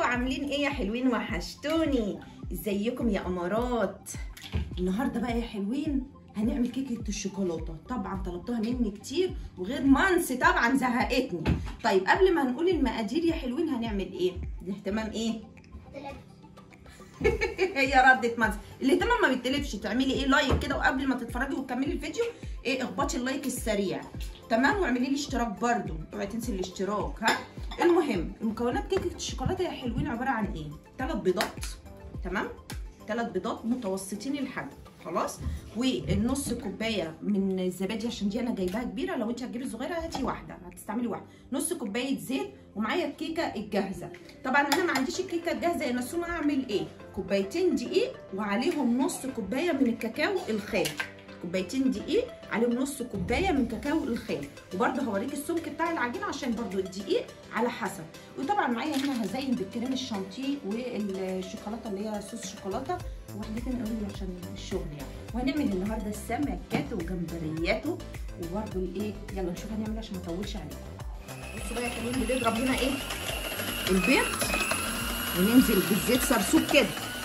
عاملين ايه يا حلوين وحشتوني ازيكم يا امارات النهارده بقى يا حلوين هنعمل كيكه الشوكولاته طبعا طلبتوها مني كتير وغير مانسي طبعا زهقتني طيب قبل ما نقول المقادير يا حلوين هنعمل ايه الاهتمام ايه هي ردت مانسي الاهتمام ما بيتلفش تعملي ايه لايك كده وقبل ما تتفرجي وتكملي الفيديو ايه اخبطي اللايك السريع تمام واعملي لي اشتراك برده اوعي تنسي الاشتراك ها المهم مكونات كيكه الشوكولاته يا حلوين عباره عن ايه ثلاث بيضات تمام ثلاث بيضات متوسطين الحجم خلاص والنص كوبايه من الزبادي عشان دي انا جايباها كبيره لو انت هتجيبي صغيره هاتي واحده هتستعملي واحده نص كوبايه زيت ومعايا الكيكه الجاهزه طبعا انا ما عنديش الكيكه الجاهزه يا نسومه هعمل ايه كوبايتين دقيق وعليهم نص كوبايه من الكاكاو الخام كوبايتين دقيق عليهم نص كوبايه من كاكاو الخام وبرده هوريك السمك بتاع العجينه عشان برده الدقيق على حسب وطبعا معايا هنا هزين بالكريم الشانتيه والشوكولاته اللي هي صوص شوكولاته وحدتين قوي عشان الشغل يعني وهنعمل النهارده السمكات وجمبرياته وبرده الايه يلا نشوف هنعمل عشان ما اطولش عليكم بصوا بقى يا حلوين بنضرب هنا ايه البيض وننزل بالزيت سرسوب كده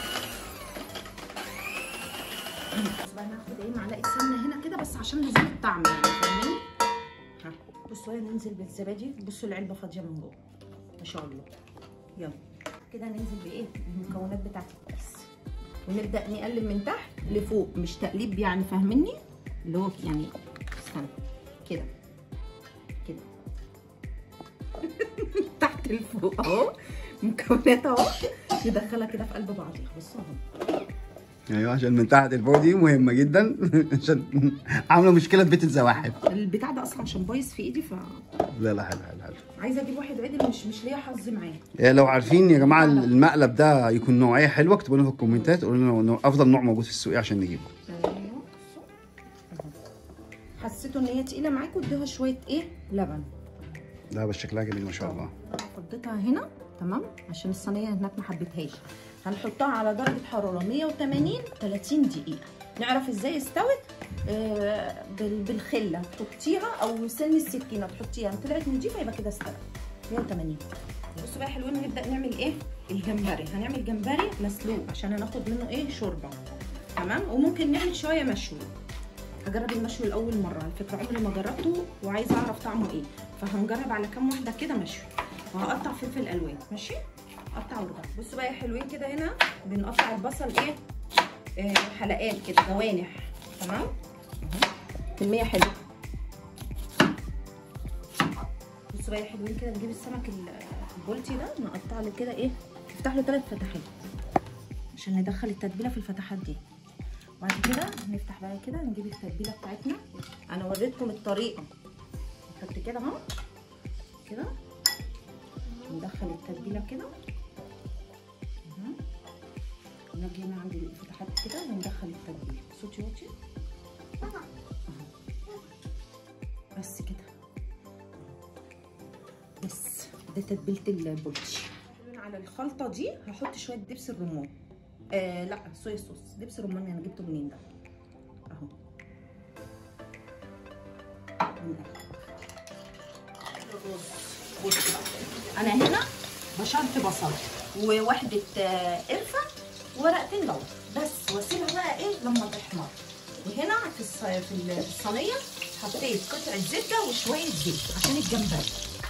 بص بقى ناخد ايه معلقه سمنه هنا كده بس عشان نزود الطعم يعني فاهمين ها بصوا بقى ننزل بالزبادي بصوا العلبه فاضيه من جوه ما شاء الله يلا كده ننزل بايه المكونات بتاعت الكاس ونبدا نقلب من تحت لفوق مش تقليب يعني فاهميني اللي هو يعني استنى كده كده تحت لفوق اهو مكونات اهو ندخلها كده في قلب بعضيها بصوا اهو ايوه عشان من تحت لفوق دي مهمه جدا عشان عامله مشكله في بيت الزواحف البتاع ده اصلا عشان بايظ في ايدي ف لا لا حلو حلو حلو عايزه اجيب واحد عدل مش مش ليا حظ معاه إيه لو عارفين يا جماعه المقلب ده يكون نوعيه حلوه اكتبوا لنا في الكومنتات قولوا لنا إنه افضل نوع موجود في السوق إيه عشان نجيبه ايوه حسيتوا ان هي تقيله معاكم ادوها شويه ايه لبن لا بس شكلها جميل ما شاء الله فضيتها هنا تمام عشان الصينيه هناك ما حبيتهاش هنحطها على درجه حراره 180 30 دقيقه نعرف ازاي استوت آه بالخله تحطيها او سن السكينه تحطيها طلعت نضيفه يبقى كده استوت 180 بصوا بقى يا حلوين نبدا نعمل ايه الجمبري هنعمل جمبري مسلوق عشان هناخد منه ايه شوربه تمام وممكن نعمل شويه مشوي هجرب المشوي لاول مره على فكره عمري ما جربته وعايزه اعرف طعمه ايه فهنجرب على كام واحده كده مشوي وهقطع فلفل الوان ماشي قطع ورجع بصوا بقى يا حلوين كده هنا بنقطع البصل ايه آه حلقات كده جوانح تمام اهو كميه حلوه بصوا بقى يا حلوين كده نجيب السمك البولتي ده نقطع له كده ايه نفتح له ثلاث فتحات عشان ندخل التتبيله في الفتحات دي بعد كده نفتح بقى كده نجيب التتبيله بتاعتنا انا وريتكم الطريقه نحط كده اهو كده ندخل التتبيله كده نجي هنا عند الفتحات كده وندخل التتبيله صوتي واطي بس كده بس ده تتبيله البولتي على الخلطه دي هحط شويه دبس الرمان آه لا صويا صوص دبس الرمان انا جبته منين ده اهو انا هنا بشرت بصل ووحده قرفه وورقتين لورا بس واسيبها بقى ايه لما تحمر وهنا في في الصينيه حطيت قطعه زبده وشويه زيت عشان الجمبري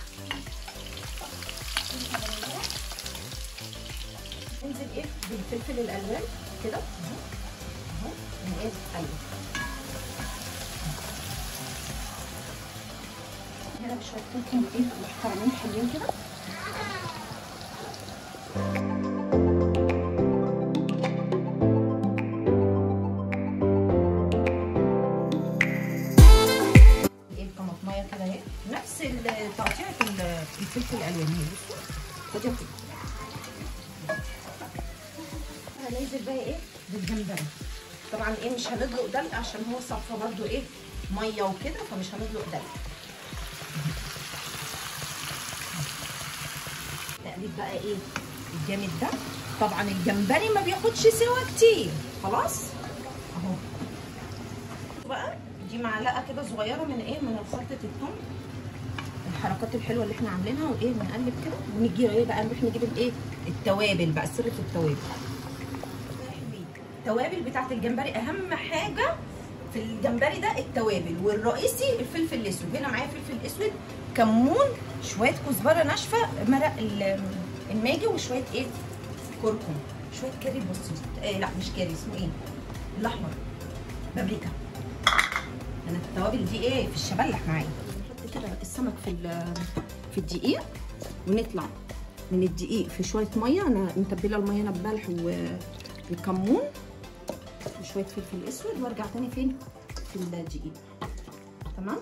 انزل ايه بالفلفل الالوان كده اهو اهو انا ايه ايوه هنا بشويه فلفل ايه محترمين حلوين كده نفس تقطيعه الفلفل الالوان هي بصوا خديها كده هننزل بقى ايه بالجمبري طبعا ايه مش هندلق دلق عشان هو صفى برده ايه ميه وكده فمش هندلق دلق تقليب بقى ايه الجامد ده طبعا الجمبري ما بياخدش سوا كتير خلاص اهو بقى دي معلقه كده صغيره من ايه من خلطه الثوم الحركات الحلوه اللي احنا عاملينها وايه ونقلب كده ونيجي ايه بقى نروح نجيب الايه التوابل بقى السر في التوابل التوابل بتاعت الجمبري اهم حاجه في الجمبري ده التوابل والرئيسي الفلفل الاسود هنا معايا فلفل اسود كمون شويه كزبره ناشفه مرق ال- الماجي وشويه ايه كركم شويه كاري بصي إيه لا مش كاري اسمه ايه الاحمر بابريكا انا التوابل دي ايه في الشبلح معايا نحط كده السمك في ال- في الدقيق ونطلع من الدقيق في شويه ميه انا متبله الميه انا بملح و- وكمون وشويه فلفل اسود وارجع تاني فين في الدقيق تمام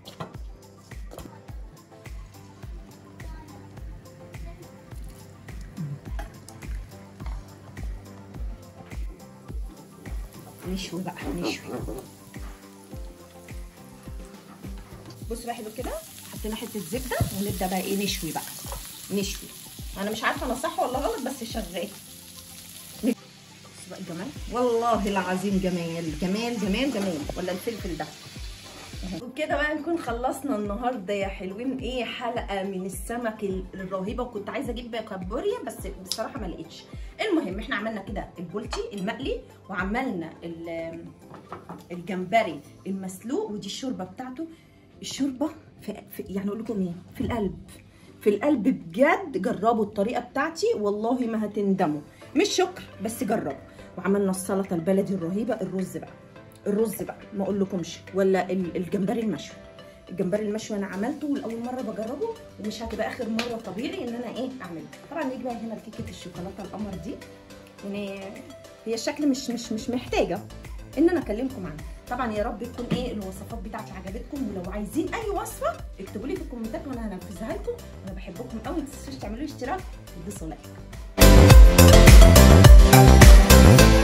نشوي بقى نشوي بصوا بقى حلو كده حطينا حته زبده ونبدا بقى ايه نشوي بقى نشوي انا مش عارفه انا صح ولا غلط بس شغال بصوا بقى الجمال والله العظيم جمال جمال جمال جمال ولا الفلفل ده وبكده بقى نكون خلصنا النهارده يا حلوين ايه حلقه من السمك الرهيبه وكنت عايزه اجيب كابوريا بس بصراحه ما لقيتش المهم احنا عملنا كده البولتي المقلي وعملنا ال- الجمبري المسلوق ودي الشوربه بتاعته الشوربه في, في يعني اقول لكم ايه في القلب في القلب بجد جربوا الطريقه بتاعتي والله ما هتندموا مش شكر بس جربوا وعملنا السلطه البلدي الرهيبه الرز بقى الرز بقى ما اقولكمش ولا ال- الجمبري المشوي الجمبري المشوي انا عملته ولاول مره بجربه ومش هتبقى اخر مره طبيعي ان انا ايه اعمله طبعا نيجي بقى هنا كيكه الشوكولاته القمر دي يعني هي الشكل مش مش مش محتاجه ان انا اكلمكم عنها طبعا يا رب تكون ايه الوصفات بتاعتي عجبتكم ولو عايزين اي وصفه اكتبوا لي في الكومنتات وانا هنفذها لكم انا بحبكم قوي ما تنسوش تعملوا لي اشتراك وتدوسوا لايك